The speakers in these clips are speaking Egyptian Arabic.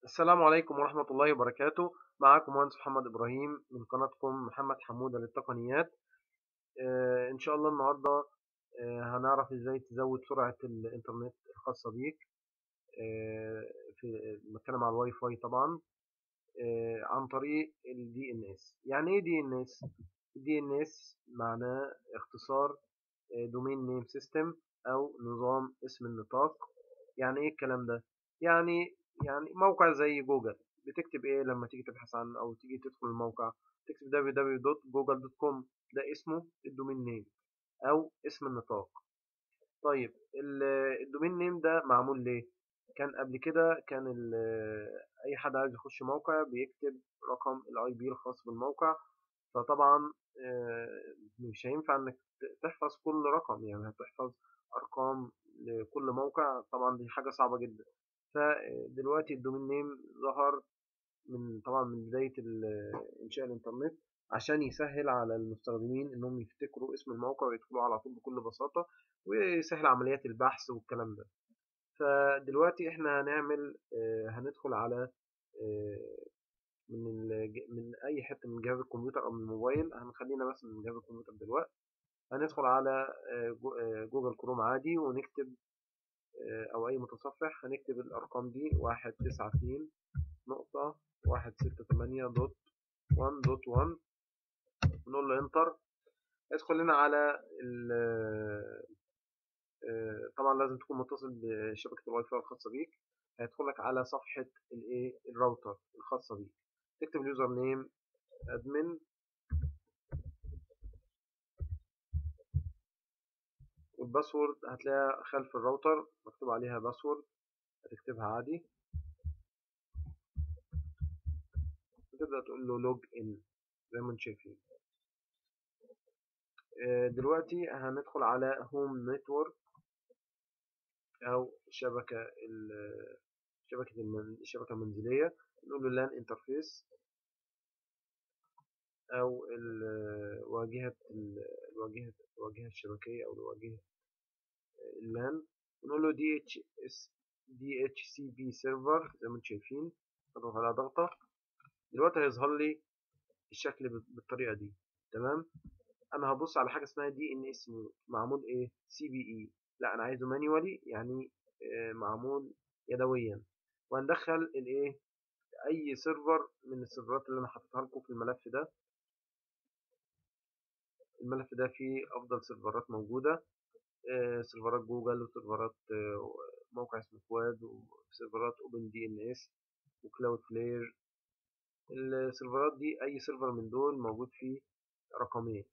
السلام عليكم ورحمة الله وبركاته معكم مهندس محمد إبراهيم من قناتكم محمد حمودة للتقنيات آه إن شاء الله النهاردة آه هنعرف إزاي تزود سرعة الإنترنت الخاصة بيك آه في بتكلم على الواي فاي طبعا آه عن طريق ال DNS يعني إيه DNS؟ DNS معناه اختصار دومين نيم سيستم أو نظام اسم النطاق يعني إيه الكلام ده؟ يعني يعني موقع زي جوجل بتكتب ايه لما تيجي تبحث عن او تيجي تدخل الموقع تكتب www.google.com ده اسمه الدومين نيم او اسم النطاق طيب الدومين نيم ده معمول ليه كان قبل كده كان اي حد عايز يخش موقع بيكتب رقم الاي بي الخاص بالموقع فطبعا مش هينفع انك تحفظ كل رقم يعني هتحفظ ارقام لكل موقع طبعا دي حاجه صعبه جدا فدلوقتي الدومين نيم ظهر من طبعا من بداية إنشاء الإنترنت عشان يسهل على المستخدمين إنهم يفتكروا اسم الموقع ويدخلوا على طول بكل بساطة ويسهل عمليات البحث والكلام ده فدلوقتي إحنا هنعمل هندخل على من من أي حتة من جهاز الكمبيوتر أو من الموبايل هنخلينا بس من جهاز الكمبيوتر دلوقتي هندخل على جوجل كروم عادي ونكتب او اي متصفح هنكتب الارقام دي واحد تسعة اتنين نقطة واحد ستة تمانية دوت وان دوت وان نقول له انتر يدخل لنا على طبعا لازم تكون متصل بشبكة الواي فاي الخاصة بيك هيدخل لك على صفحة الايه الراوتر الخاصة بيك تكتب اليوزر نيم ادمن والباسورد هتلاقيها خلف الراوتر مكتوب عليها باسورد هتكتبها عادي وتبدأ تقول له لوج ان زي ما انتم شايفين دلوقتي هندخل على هوم نتورك او شبكة شبكة الشبكة المنزلية نقول له لان انترفيس او الواجهة الواجهة الواجهة الشبكية او الواجهة اللان ونقول له دي اتش اس دي اتش سي بي سيرفر زي ما انتم شايفين اضغط على ضغطة دلوقتي هيظهر لي الشكل بالطريقة دي تمام انا هبص على حاجة اسمها دي ان اس معمول ايه سي بي اي لا انا عايزه مانيوالي يعني معمول يدويا وهندخل الايه اي سيرفر من السيرفرات اللي انا حاططها لكم في الملف ده الملف ده فيه افضل سيرفرات موجوده سيرفرات جوجل وسيرفرات موقع اسمه كواد وسيرفرات اوبن دي ان اس وكلاود فلير السيرفرات دي اي سيرفر من دول موجود فيه رقمين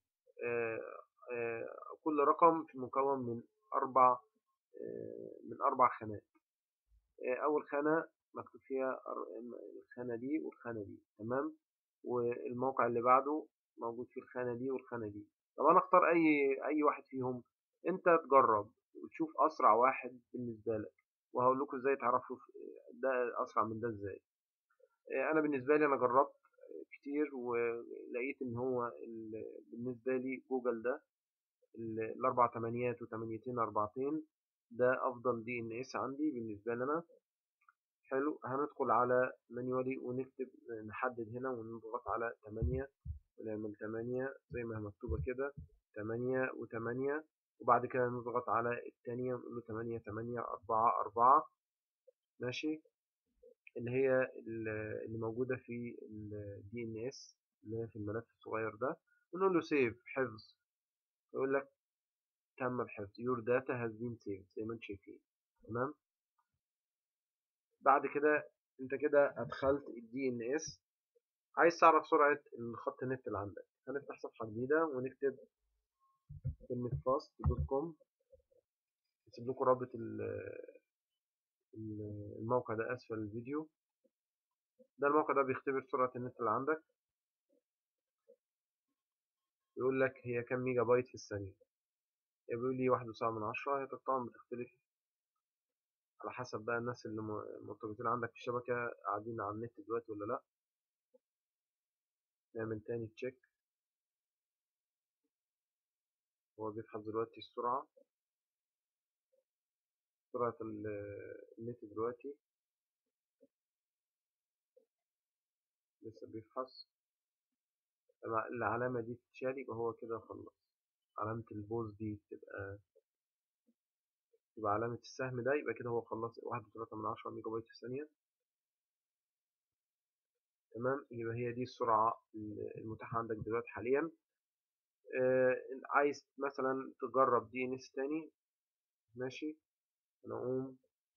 كل رقم مكون من اربع من اربع خانات اول خانه مكتوب فيها الخانه دي والخانه دي تمام والموقع اللي بعده موجود فيه الخانه دي والخانه دي طب انا اختار اي اي واحد فيهم انت تجرب وتشوف اسرع واحد بالنسبه لك وهقول لكم ازاي تعرفوا ده اسرع من ده ازاي انا بالنسبه لي انا جربت كتير ولقيت ان هو بالنسبه لي جوجل ده الاربع تمانيات وتمانيتين اربعتين ده افضل دي ان اس عندي بالنسبه لي انا حلو هندخل على مانيوالي ونكتب نحدد هنا ونضغط على تمانية ونعمل تمانية زي ما هي مكتوبة كده تمانية وتمانية وبعد كده نضغط على التانية ونقول له تمانية تمانية أربعة أربعة ماشي اللي هي اللي موجودة في ال DNS اللي هي في الملف الصغير ده ونقول له سيف حفظ يقول لك تم الحفظ your data has been saved زي ما انتم شايفين تمام بعد كده انت كده ادخلت ال DNS عايز تعرف سرعة الخط النت اللي عندك هنفتح صفحة جديدة ونكتب كلمة فاست دوت كوم هسيب لكم رابط الموقع ده أسفل الفيديو ده الموقع ده بيختبر سرعة النت اللي عندك يقول لك هي كام ميجا بايت في الثانية بيقول لي واحد وسبعة من عشرة هي طبعا بتختلف على حسب بقى الناس اللي مرتبطين عندك في الشبكة قاعدين على النت دلوقتي ولا لأ نعمل تاني تشيك هو بيفحص دلوقتي السرعة سرعة النت دلوقتي لسه بيفحص لما العلامة دي تتشال يبقى هو كده خلص علامة البوز دي تبقى تبقى علامة السهم ده يبقى كده هو خلص واحد وتلاتة من عشرة ميجا بايت في الثانية تمام يبقى هي دي السرعة المتاحة عندك دلوقتي حاليا آه عايز مثلا تجرب دي ان اس تاني ماشي نقوم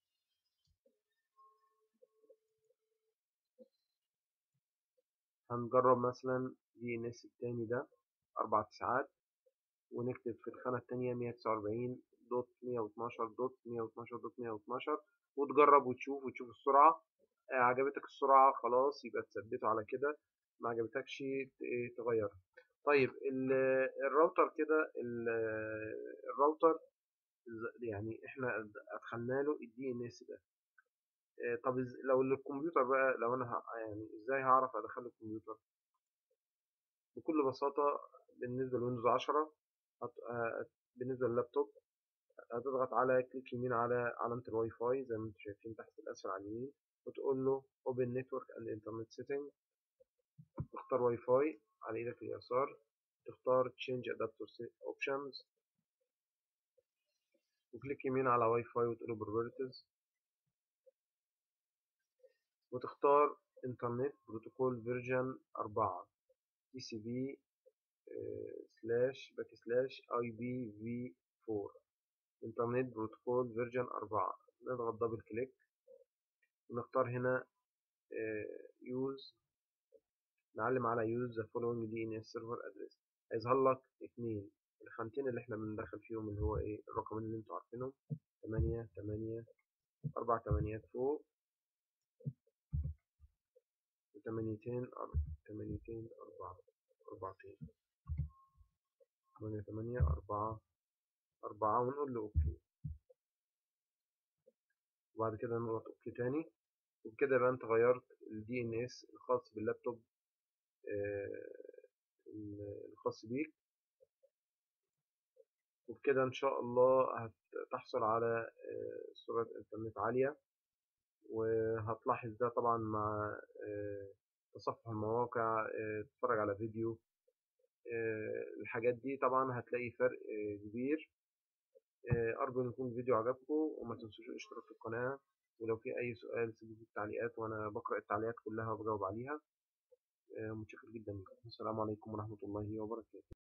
هنجرب مثلا دي ان اس التاني ده اربع ساعات ونكتب في الخانة التانية مية تسعة وأربعين دوت مية واتناشر دوت مية واتناشر دوت مية واتناشر وتجرب وتشوف وتشوف السرعة آه عجبتك السرعة خلاص يبقى تثبته على كده ما عجبتكش تغير طيب الراوتر كده الراوتر يعني احنا ادخلنا له الدي ان اس ده طب لو الكمبيوتر بقى لو انا يعني ازاي هعرف ادخل الكمبيوتر بكل بساطة بالنسبة لويندوز 10 بالنسبة لللابتوب هتضغط على كليك يمين على علامة الواي فاي زي ما انتم شايفين تحت الأسفل على اليمين وتقول له Open Network and Internet Setting تختار واي فاي على ايدك اليسار تختار Change Adapter Options وكليك يمين على واي فاي وتقول له Properties وتختار انترنت بروتوكول فيرجن 4 تي سي بي سلاش باك سلاش اي بي في 4 انترنت بروتوكول فيرجن 4 نضغط دبل كليك ونختار هنا يوز نعلم على يوز ذا فولوينج دي ان اس سيرفر ادريس هيظهر لك اتنين الخانتين اللي احنا بندخل فيهم اللي هو ايه الرقمين اللي انتوا عارفينهم تمانية تمانية اربع تمانيات فوق تمانيتين تمانيتين أربعة أربعتين تمانية تمانية أربعة أربعة ونقول له أوكي وبعد كده نضغط أوكي تاني وبكده يبقى أنت غيرت الدي إن إس الخاص باللابتوب الخاص بيك وبكده إن شاء الله هتحصل على سرعة إنترنت عالية وهتلاحظ ده طبعا مع تصفح المواقع تتفرج على فيديو الحاجات دي طبعا هتلاقي فرق كبير أرجو أن يكون الفيديو عجبكم وما تنسوش الاشتراك في القناة ولو في أي سؤال سيبوا في التعليقات وأنا بقرأ التعليقات كلها وبجاوب عليها متشكر جدا لكم السلام عليكم ورحمة الله وبركاته